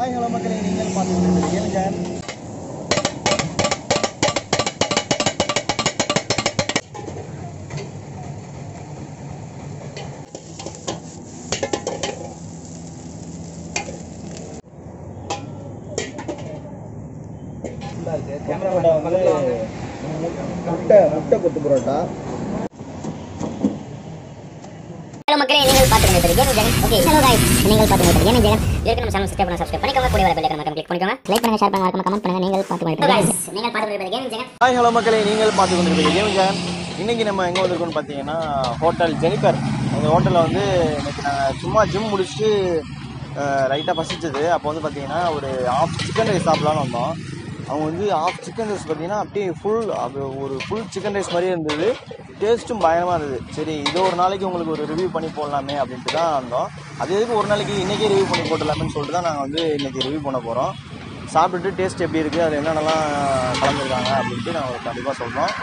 Hi hello மக்களே நீங்கள் பார்த்து கொண்டிருப்பது கேளுங்க பரோட்டா வந்து முட்டை முட்டை கொத்து பரோட்டா ஹலோ மக்களே நீங்கள் பார்த்து கொண்டிருப்பது gaming Jagan okay hello guys நீங்கள் பார்த்து கொண்டிருப்பது கேமிங் ஜெகன் ஏற்கனவே நம்ம சேனல் சப்ஸ்கிரைப் பண்ண சப்ஸ்கிரைப் பண்ணிக்கோங்க கூட வர பெல் ஐகான் கிளிக் பண்ணிக்கோங்க லைக் பண்ணுங்க ஷேர் பண்ணுங்க மறக்காம கமெண்ட் பண்ணுங்க நீங்கள் பார்த்து கொண்டிருப்பது guys நீங்கள் பார்த்து கொண்டிருப்பது கேமிங் ஜெகன் ஹாய் ஹலோ மக்களே நீங்கள் பார்த்து கொண்டிருப்பது கேமிங்க இன்னைக்கு நம்ம எங்கே வந்திருக்கோம்னு பார்த்தீங்கன்னா ஹோட்டல் ஜெனிபர் அந்த ஹோட்டலில் வந்து இன்னைக்கு நாங்கள் சும்மா ஜிம் முடிச்சுட்டு லைட்டாக பசிச்சது அப்போ வந்து பார்த்தீங்கன்னா ஒரு ஆஃப் சிக்கன் ரைஸ் சாப்பிடலான்னு வந்தோம் அவங்க வந்து ஆஃப் சிக்கன் ரைஸ் பார்த்தீங்கன்னா அப்படியே ஃபுல் அது ஒரு ஃபுல் சிக்கன் ரைஸ் மாதிரியே இருந்தது டேஸ்ட்டும் பயங்கரமாக இருந்தது சரி இதோ ஒரு நாளைக்கு உங்களுக்கு ஒரு ரிவ்யூ பண்ணி போடலாமே அப்படின்ட்டு தான் வந்தோம் அது எதுக்கு ஒரு நாளைக்கு இன்றைக்கே ரிவ்யூ பண்ணி போட்டுடலாமேன்னு சொல்லிட்டு தான் நாங்கள் வந்து இன்றைக்கி ரிவ்யூ பண்ண போகிறோம் சாப்பிட்டுட்டு டேஸ்ட் எப்படி இருக்குது அது என்னென்னலாம் கலந்துருக்காங்க அப்படின்ட்டு நாங்கள் கண்டிப்பாக சொல்கிறோம்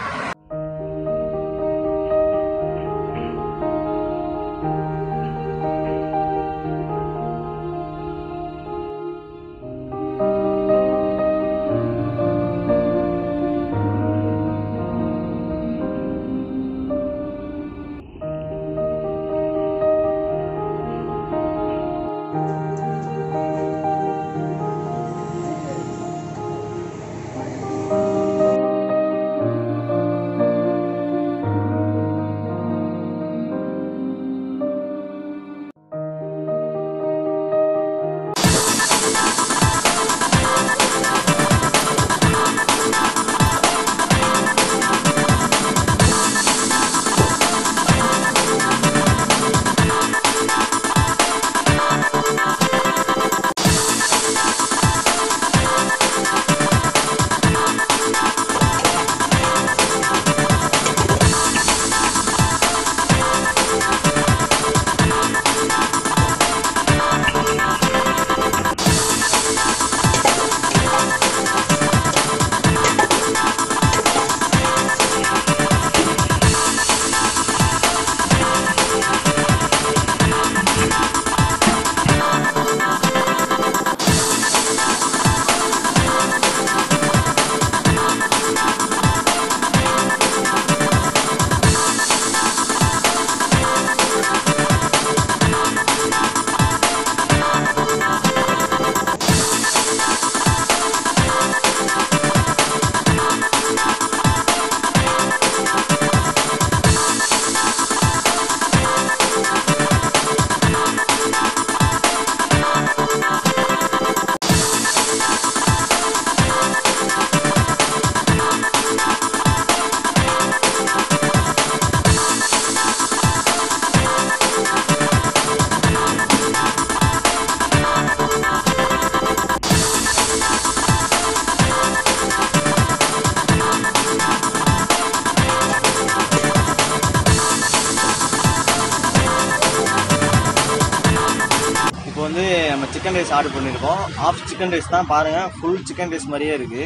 இப்போ வந்து நம்ம சிக்கன் ரைஸ் ஆர்டர் பண்ணியிருக்கோம் ஆஃப் சிக்கன் ரைஸ் தான் பாருங்கள் ஃபுல் சிக்கன் ரைஸ் மாதிரியே இருக்குது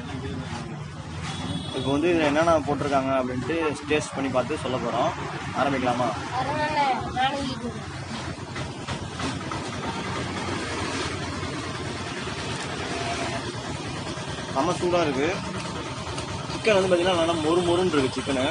இப்போ வந்து இதில் என்னென்ன போட்டிருக்காங்க அப்படின்ட்டு டேஸ்ட் பண்ணி பார்த்து சொல்ல போகிறோம் ஆரம்பிக்கலாமா செம்ம சூடாக இருக்குது சிக்கன் வந்து பார்த்தீங்கன்னா நல்லா மொறு மொறுன்னு இருக்குது சிக்கனு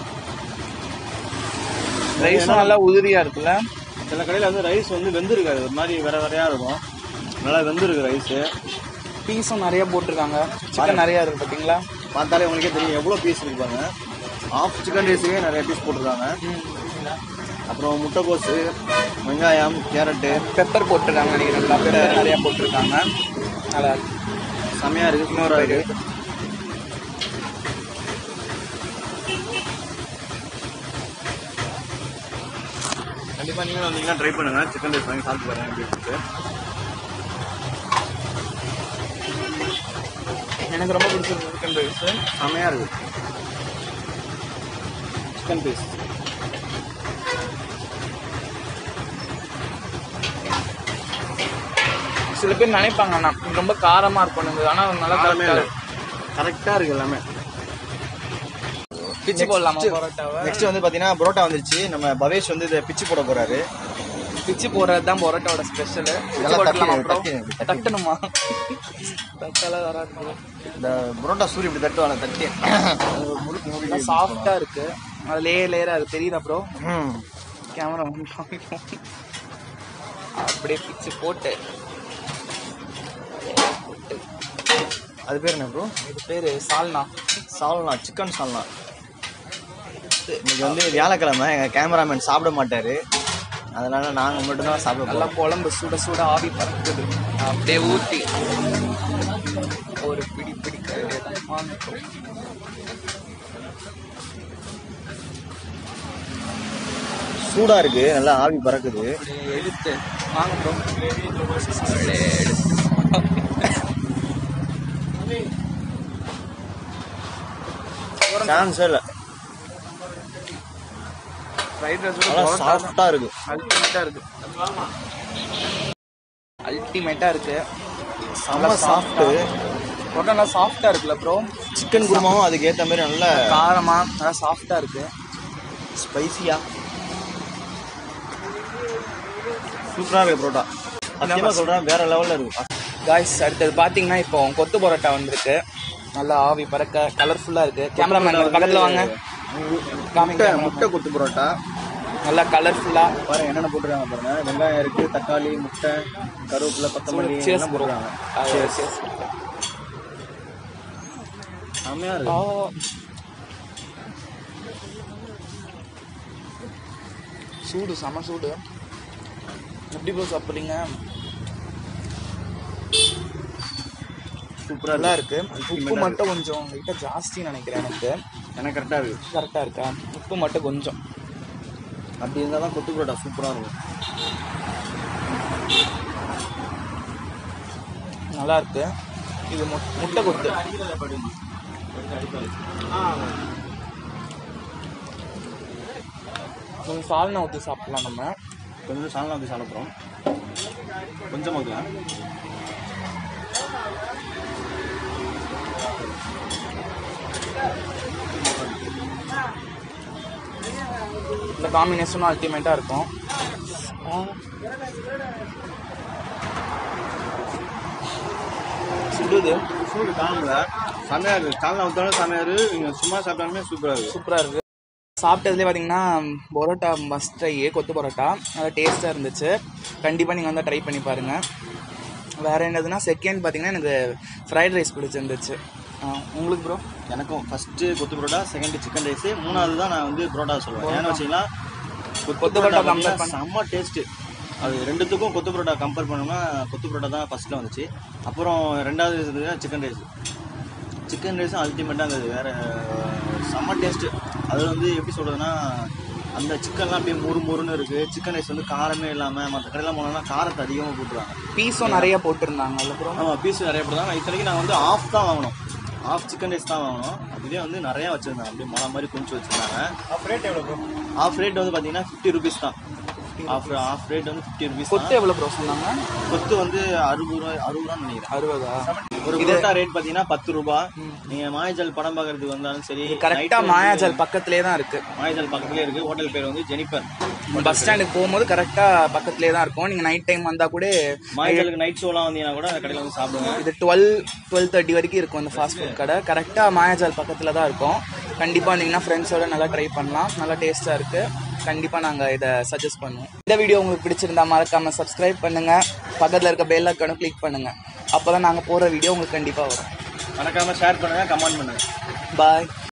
ரைஸும் நல்லா உதிரியா இருக்குல்ல சில கடையில் வந்து ரைஸ் வந்து வெந்திருக்காது ஒரு மாதிரி வேற வேறையாக இருக்கும் நல்லா வெந்திருக்கு ரைஸு பீஸும் நிறைய போட்டிருக்காங்க சிக்கன் நிறைய இருக்கு பாத்தீங்களா பார்த்தாலே உங்களுக்கே தெரியும் எவ்வளோ பீஸ் இருக்கு பாருங்க ஆஃப் சிக்கன் ரைஸுக்கே நிறைய பீஸ் போட்டிருக்காங்க அப்புறம் முட்டைக்கோசு வெங்காயம் கேரட்டு பெப்பர் போட்டிருக்காங்க நினைக்கிறேன் பெப்பர் நிறைய போட்டிருக்காங்க நல்லா இருக்கு செம்மையாக இருக்குது சூப்பராக இருக்குது கண்டிப்பாக நீங்களும் வந்தீங்கன்னா ட்ரை பண்ணுங்கள் சிக்கன் ரைஸ் வாங்கி சாப்பிட்டு பாருங்க எப்படி இருக்கு எனக்கு ரொம்ப பிடிச்சிருக்கு சிக்கன் ரைஸ் செம்மையாக இருக்குது சிக்கன் பீஸ் சில பேர் நினைப்பாங்க அண்ணா இது ரொம்ப காரமா இருக்கும் ஆனா நல்லா காரமே கரெக்டா இல்லை கரெக்டாக இருக்குது எல்லாமே பிச்சு போடலாமா பரோட்டாவை நெக்ஸ்ட் வந்து பார்த்தீங்கன்னா பரோட்டா வந்துருச்சு நம்ம பவேஷ் வந்து இதை பிச்சு போட போறாரு பிச்சு போடுறது தான் பரோட்டாவோட ஸ்பெஷலு இதெல்லாம் போட்டுலாமா தட்டி- ப்ரோ தட்டி- தட்டி. தட்டணுமா தட்டெல்லாம் வராது bro. இந்த புரோட்டா சூரி இப்படி தட்டுவாங்க தட்டி முறுக்கு முறுக்கி நல்லா சாஃப்டா இருக்கு அது லேயர் லேயரா இருக்கு தெரியுதா ப்ரோ ம் கேமரா அப்படியே பிச்சு போட்டு போட்டு. அது பேர் என்ன ப்ரோ இது பேரு சால்னா சால்னா சிக்கன் சால்னா இன்னைக்கு வந்து வியாழக்கிழமை எங்கள் கேமராமேன் சாப்பிட மாட்டாரு அதனால நாங்கள் மட்டும்தான் சாப்பிட நல்லா போகிறோம் குழம்பு சுட சுட ஆவி பறக்குது அப்படியே ஊத்தி ஒரு பிடி பிடிக்க சூடாக இருக்கு நல்லா ஆவி பறக்குது அப்படியே எடுத்து வாங்க ப்ரோ அப்படியே எடுத்து சான்ஸே இல்லை ஃப்ரைட் ரைஸ் நல்லா சாஃப்டாக இருக்கு அல்டிமேட்டா இருக்கு அல்டிமேட்டா இருக்கு செம்ம சாஃப்ட்டு பரோட்டா நல்லா சாஃப்டா இருக்குல்ல ப்ரோ சிக்கன் குருமாவும் அதுக்கு ஏற்ற மாதிரி நல்ல காரமா நல்லா சாஃப்டா இருக்கு ஸ்பைசியாக சூப்பராக இருக்கு புரோட்டா சத்தியமாக சொல்கிறேன் வேற லெவலில் இருக்கு காய்ஸ் அடுத்தது பாத்தீங்கன்னா இப்போ கொத்து பரோட்டா வந்திருக்கு நல்லா ஆவி பறக்க கலர்ஃபுல்லா இருக்கு கேமராமேன் பக்கத்துல வாங்க காமிங்க முட்டை முட்டை கொத்து புரோட்டா நல்லா கலர்ஃபுல்லா பாருங்க என்னென்ன போட்டுருக்காங்க பாருங்க வெங்காயம் இருக்கு தக்காளி முட்டை கருவேப்பிலை கொத்தமல்லி Cheers எல்லாம் bro. போட்டுருக்காங்க ஆ, cheers. செம்மையா ஆ. இருக்கு சூடு செம சூடு எப்படி ப்ரோ சாப்பிட்றீங்க சூப்பரா நல்லா இருக்கு இருக்கு உப்பு மட்டும் கொஞ்சம் லைட்டாக ஜாஸ்தின்னு நினைக்கிறேன் எனக்கு எனக்கு கரெக்டா இருக்கு கரெக்டாக இருக்கா உப்பு மட்டும் கொஞ்சம் அப்படி இருந்தா தான் கொத்து புரோட்டா சூப்பரா இருக்கும் நல்லா இருக்கு இது மு- முட்டை கொத்து கொஞ்சம் சால்னா ஊற்றி சாப்பிடலாம் நம்ம கொஞ்சம் சால்னா ஊற்றி சாப்பிட்றோம் கொஞ்சம் ஊற்றலாம் இந்த காம்பினேஷனும் அல்டிமேட்டாக இருக்கும் சுடுது சூடு காலம்ல செம்மையா இருக்கு சால்னா ஊற்றாலும் செம்மையா இருக்கு நீங்க சும்மா சாப்பிட்டாலுமே சூப்பரா இருக்கு சூப்பராக இருக்கு சாப்பிட்டதுலேயே பார்த்தீங்கன்னா பரோட்டா மஸ்ட் ட்ரை கொத்து பரோட்டா நல்லா டேஸ்ட்டாக இருந்துச்சு கண்டிப்பாக நீங்கள் வந்து ட்ரை பண்ணி பாருங்கள் வேறு என்னதுன்னா செகண்ட் பார்த்தீங்கன்னா எனக்கு ஃப்ரைட் ரைஸ் பிடிச்சிருந்துச்சு ஆ, உங்களுக்கு ப்ரோ எனக்கும் ஃபர்ஸ்ட் கொத்து புரோட்டா செகண்ட் சிக்கன் ரைஸ் மூணாவது தான் நான் வந்து புரோட்டா சொல்லுவேன் ஏன்னு வச்சீங்கன்னா கொத்து பரோட்டா compare பார்த்தீங்கன்னா பண்ண- செம்ம டேஸ்ட் அது ரெண்டுத்துக்கும் கொத்து பரோட்டா கம்பேர் பண்ணோம்னா கொத்து பரோட்டா தான் ஃபர்ஸ்ட்ல வந்துச்சு அப்புறம் ரெண்டாவது இருந்தது சிக்கன் ரைஸ் சிக்கன் ரைஸும் அல்டிமேட்டாக இருந்தது வேற செம்ம டேஸ்ட் அது வந்து எப்படி சொல்றதுன்னா அந்த சிக்கன்லாம் அப்படியே முறு முறுன்னு இருக்கு சிக்கன் ரைஸ் வந்து காரமே இல்லாமல் மற்ற கடையில் போனோம்னா காரத்தை அதிகமாக போட்டுருவாங்க பீஸும் நிறைய போட்டிருந்தாங்கல்ல ப்ரோ ஆமாம் பீஸ் நிறைய போடுறாங்க இத்தனைக்கு நாங்கள் வந்து ஆஃப் தான் வாங்கினோம் ஆஃப் சிக்கன் ரைஸ் தான் வாங்கினோம் அதுலேயே வந்து நிறைய வச்சுருந்தாங்க அப்படியே மொளை மாதிரி கொஞ்சம் வச்சுருந்தாங்க ஆஃப் ரேட் எவ்வளோ ப்ரோ ஆஃப் ரேட் வந்து பார்த்தீங்கன்னா ஃபிஃப்டி ருபீஸ் தான் ஆஃப் ஆஃப் ரேட் வந்து ஃபிஃப்டி ருபீஸ் கொத்து எவ்வளோ ப்ரோ சொன்னாங்க கொத்து வந்து அறுபது ரூபா அறுபது ரூபான்னு நினைக்கிறேன் அறுபதா ஒரு புரோட்டா ரேட் பார்த்தீங்கன்னா பத்து ரூபா நீங்கள் மாயஜல் படம் பார்க்கறதுக்கு வந்தாலும் சரி கரெக்டாக night மாயாஜால் பக்கத்துலேயே தான் இருக்கு மாயஜல் பக்கத்துலேயே இருக்குது ஹோட்டல் பேர் வந்து ஜெனிஃபர் பஸ் ஸ்டாண்டுக்கு போகும்போது கரெக்டாக பக்கத்துலேயே தான் இருக்கும் நீங்கள் நைட் டைம் வந்தால் கூட மாயஜலுக்கு நைட் ஷோலாம் வந்தீங்கன்னா கூட அந்த கடையில் வந்து சாப்பிடுங்க இது டுவெல் டுவெல் தேர்ட்டி வரைக்கும் இருக்கும் அந்த ஃபாஸ்ட் ஃபுட் கடை கரெக்டாக மாயாஜால் பக்கத்தில் தான் இருக்கும் கண்டிப்பாக வந்தீங்கன்னா ஃப்ரெண்ட்ஸோட நல்லா ட்ரை பண்ணலாம் நல்லா டேஸ்ட்டாக இருக்குது கண்டிப்பாக நாங்கள் இதை சஜஸ்ட் பண்ணுவோம் இந்த வீடியோ உங்களுக்கு பிடிச்சிருந்தா மறக்காமல் சப்ஸ்கிரைப் பண்ணுங்கள் பக்கத்தில் இருக்க பெல் ஐக்கானும் கிளிக் பண்ணுங்கள் அப்போ தான் நாங்கள் போகிற வீடியோ உங்களுக்கு கண்டிப்பாக வரும் மறக்காமல் ஷேர் பண்ணுங்கள் கமெண்ட் பண்ணுங்கள் பாய்